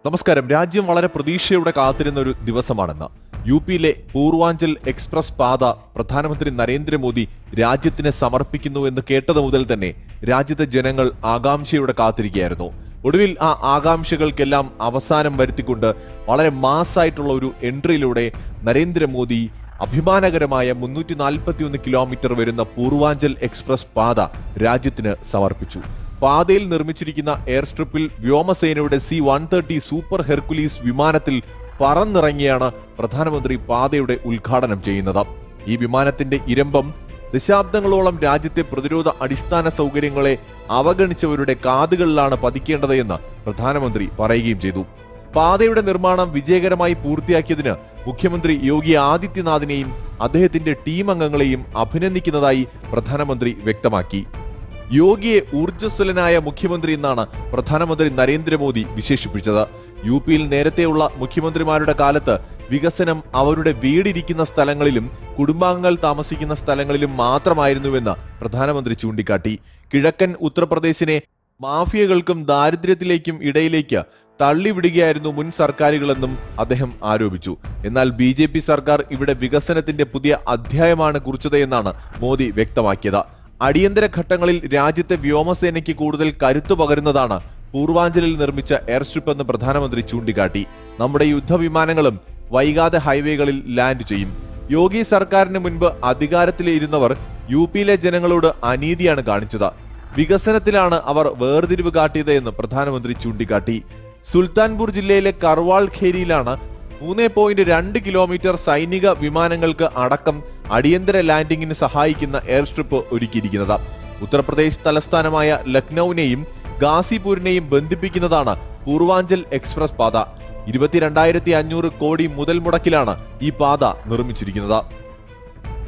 നമസ്കാരം രാജ്യം വളരെ പ്രതീക്ഷയോടെ കാത്തിരുന്ന ഒരു ദിവസമാണെന്ന് യു പിയിലെ പൂർവാഞ്ചൽ എക്സ്പ്രസ് പാത പ്രധാനമന്ത്രി നരേന്ദ്രമോദി രാജ്യത്തിന് സമർപ്പിക്കുന്നു എന്ന് കേട്ടത് മുതൽ തന്നെ രാജ്യത്തെ ജനങ്ങൾ ആകാംക്ഷയോടെ കാത്തിരിക്കുകയായിരുന്നു ഒടുവിൽ ആ ആകാംക്ഷകൾക്കെല്ലാം അവസാനം വരുത്തിക്കൊണ്ട് വളരെ മാസായിട്ടുള്ള ഒരു എൻട്രിയിലൂടെ നരേന്ദ്രമോദി അഭിമാനകരമായ മുന്നൂറ്റി നാൽപ്പത്തിയൊന്ന് കിലോമീറ്റർ വരുന്ന പൂർവാഞ്ചൽ എക്സ്പ്രസ് പാത രാജ്യത്തിന് സമർപ്പിച്ചു പാതയിൽ നിർമ്മിച്ചിരിക്കുന്ന എയർ സ്ട്രിപ്പിൽ വ്യോമസേനയുടെ C one thirty super Hercules വിമാനത്തിൽ പറന്നിറങ്ങിയാണ് പ്രധാനമന്ത്രി പാതയുടെ ഉദ്ഘാടനം ചെയ്യുന്നത് ഈ വിമാനത്തിന്റെ ഇരമ്പം ദശാബ്ദങ്ങളോളം രാജ്യത്തെ പ്രതിരോധ അടിസ്ഥാന സൗകര്യങ്ങളെ അവഗണിച്ചവരുടെ കാതുകളിലാണ് പതിക്കേണ്ടത് എന്ന് പ്രധാനമന്ത്രി പറയുകയും ചെയ്തു പാതയുടെ നിർമ്മാണം വിജയകരമായി പൂർത്തിയാക്കിയതിന് മുഖ്യമന്ത്രി യോഗി ആദിത്യനാഥിനെയും അദ്ദേഹത്തിന്റെ ടീം അംഗങ്ങളെയും അഭിനന്ദിക്കുന്നതായി പ്രധാനമന്ത്രി വ്യക്തമാക്കി യോഗിയെ ഊർജ്ജസ്വലനായ മുഖ്യമന്ത്രി എന്നാണ് പ്രധാനമന്ത്രി നരേന്ദ്രമോദി വിശേഷിപ്പിച്ചത് യു പിയിൽ നേരത്തെയുള്ള മുഖ്യമന്ത്രിമാരുടെ കാലത്ത് വികസനം അവരുടെ വീടിരിക്കുന്ന സ്ഥലങ്ങളിലും കുടുംബാംഗങ്ങൾ താമസിക്കുന്ന സ്ഥലങ്ങളിലും മാത്രമായിരുന്നുവെന്ന് പ്രധാനമന്ത്രി ചൂണ്ടിക്കാട്ടി കിഴക്കൻ ഉത്തർപ്രദേശിനെ മാഫിയകൾക്കും ദാരിദ്ര്യത്തിലേക്കും ഇടയിലേക്ക് തള്ളിവിടുകയായിരുന്നു മുൻ സർക്കാരുകളെന്നും അദ്ദേഹം ആരോപിച്ചു എന്നാൽ ബി ജെ പി സർക്കാർ ഇവിടെ വികസനത്തിന്റെ പുതിയ അധ്യായമാണ് കുറിച്ചത് എന്നാണ് മോദി വ്യക്തമാക്കിയത് അടിയന്തര ഘട്ടങ്ങളിൽ രാജ്യത്തെ വ്യോമസേനയ്ക്ക് കൂടുതൽ കരുത്തു പകരുന്നതാണ് പൂർവാഞ്ചലിൽ നിർമ്മിച്ച എയർ സ്ട്രിപ്പ് എന്ന് പ്രധാനമന്ത്രി ചൂണ്ടിക്കാട്ടി നമ്മുടെ യുദ്ധവിമാനങ്ങളും വൈകാതെ ഹൈവേകളിൽ ലാൻഡ് ചെയ്യും യോഗി സർക്കാരിന് മുൻപ് അധികാരത്തിലിരുന്നവർ യു പിയിലെ ജനങ്ങളോട് അനീതിയാണ് കാണിച്ചത് വികസനത്തിലാണ് അവർ വേർതിരിവ് കാട്ടിയത് എന്ന് പ്രധാനമന്ത്രി ചൂണ്ടിക്കാട്ടി സുൽത്താൻപൂർ ജില്ലയിലെ കർവാൾ ഖേരിയിലാണ് മൂന്ന് പോയിന്റ് രണ്ട് കിലോമീറ്റർ സൈനിക വിമാനങ്ങൾക്ക് അടക്കം അടിയന്തര ലാൻഡിങ്ങിന് സഹായിക്കുന്ന എയർ സ്ട്രിപ്പ് ഒരുക്കിയിരിക്കുന്നത് ഉത്തർപ്രദേശ് തലസ്ഥാനമായ ലക്നൌവിനെയും ഗാസിപൂരിനെയും ബന്ധിപ്പിക്കുന്നതാണ് പൂർവാഞ്ചൽ എക്സ്പ്രസ് പാത ഇരുപത്തിരണ്ടായിരത്തി അഞ്ഞൂറ് കോടി മുതൽ മുടക്കിലാണ് ഈ പാത നിർമ്മിച്ചിരിക്കുന്നത്